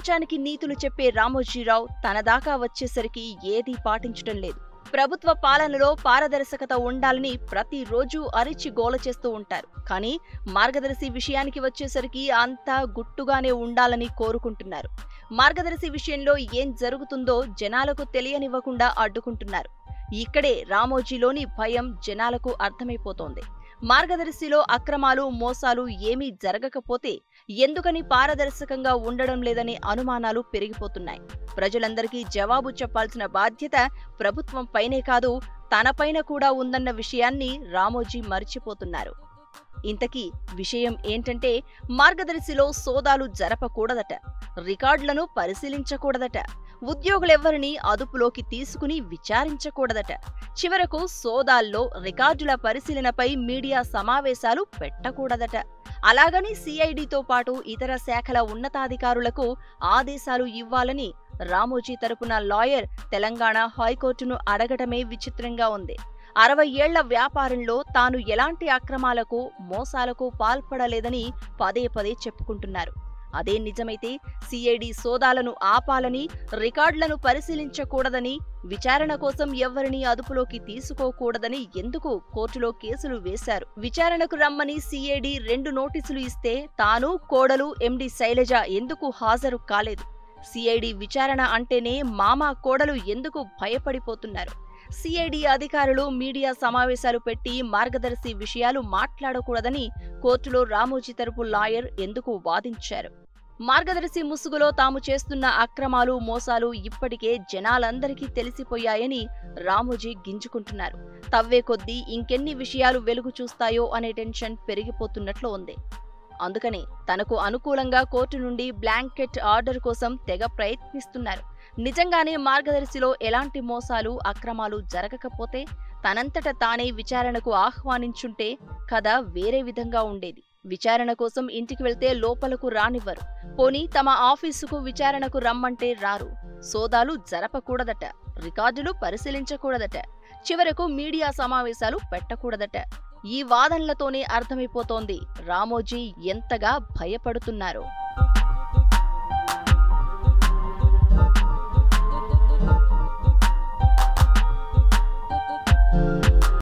సమాజానికి నీతులు చెప్పే రామోజీరావు తన దాకా వచ్చేసరికి ఏదీ పాటించటం లేదు ప్రభుత్వ పాలనలో పారదర్శకత ఉండాలని ప్రతిరోజు అరిచి గోల చేస్తూ ఉంటారు కానీ మార్గదర్శి విషయానికి వచ్చేసరికి అంతా గుట్టుగానే ఉండాలని కోరుకుంటున్నారు మార్గదర్శి విషయంలో ఏం జరుగుతుందో జనాలకు తెలియనివ్వకుండా అడ్డుకుంటున్నారు ఇక్కడే రామోజీలోని భయం జనాలకు అర్థమైపోతోంది మార్గదర్శిలో అక్రమాలు మోసాలు ఏమీ జరగకపోతే ఎందుకని పారదర్శకంగా ఉండడం లేదనే అనుమానాలు పెరిగిపోతున్నాయి ప్రజలందరికీ జవాబు చెప్పాల్సిన బాధ్యత ప్రభుత్వం పైనే కాదు తనపైన కూడా ఉందన్న విషయాన్ని రామోజీ మర్చిపోతున్నారు ఇంతకీ విషయం ఏంటంటే మార్గదర్శిలో సోదాలు జరపకూడదట రికార్డులను పరిశీలించకూడదట ఉద్యోగులెవ్వరినీ అదుపులోకి తీసుకుని విచారించకూడదట చివరకు సోదాల్లో రికార్డుల పరిశీలనపై మీడియా సమావేశాలు పెట్టకూడదట అలాగని సిఐడితో పాటు ఇతర శాఖల ఉన్నతాధికారులకు ఆదేశాలు ఇవ్వాలని రామోజీ తరపున లాయర్ తెలంగాణ హైకోర్టును అడగటమే విచిత్రంగా ఉంది అరవై ఏళ్ల వ్యాపారంలో తాను ఎలాంటి అక్రమాలకు మోసాలకు పాల్పడలేదని పదే పదే చెప్పుకుంటున్నారు అదే నిజమైతే సిఐడి సోదాలను ఆపాలని రికార్డులను పరిశీలించకూడదని విచారణ కోసం ఎవ్వరినీ అదుపులోకి తీసుకోకూడదని ఎందుకు కోర్టులో కేసులు వేశారు విచారణకు రమ్మని సిఐడి రెండు నోటీసులు ఇస్తే తాను కోడలు ఎండి శైలజ ఎందుకు హాజరు కాలేదు సిఐడి విచారణ అంటేనే మామ కోడలు ఎందుకు భయపడిపోతున్నారు సిఐడి అధికారులు మీడియా సమావేశాలు పెట్టి మార్గదర్శి విషయాలు మాట్లాడకూడదని కోర్టులో రామోజీ తరపు లాయర్ ఎందుకు వాదించారు మార్గదర్శి ముసుగులో తాము చేస్తున్న అక్రమాలు మోసాలు ఇప్పటికే జనాలందరికీ తెలిసిపోయాయని రామోజీ గింజుకుంటున్నారు తవ్వే కొద్దీ ఇంకెన్ని విషయాలు వెలుగు చూస్తాయో అనే టెన్షన్ పెరిగిపోతున్నట్లు ఉంది అందుకనే తనకు అనుకూలంగా కోర్టు నుండి బ్లాంకెట్ ఆర్డర్ కోసం తెగ ప్రయత్నిస్తున్నారు నిజంగానే మార్గదర్శిలో ఎలాంటి మోసాలు అక్రమాలు జరగకపోతే తనంతట తానే విచారణకు ఆహ్వానించుంటే కథ వేరే విధంగా ఉండేది విచారణ కోసం ఇంటికి వెళ్తే లోపలకు రానివ్వరు పోనీ తమ ఆఫీసుకు విచారణకు రమ్మంటే రారు సోదాలు జరపకూడదట రికార్డులు పరిశీలించకూడదట చివరకు మీడియా సమావేశాలు పెట్టకూడదట ఈ వాదనలతోనే అర్థమైపోతోంది రామోజీ ఎంతగా భయపడుతున్నారో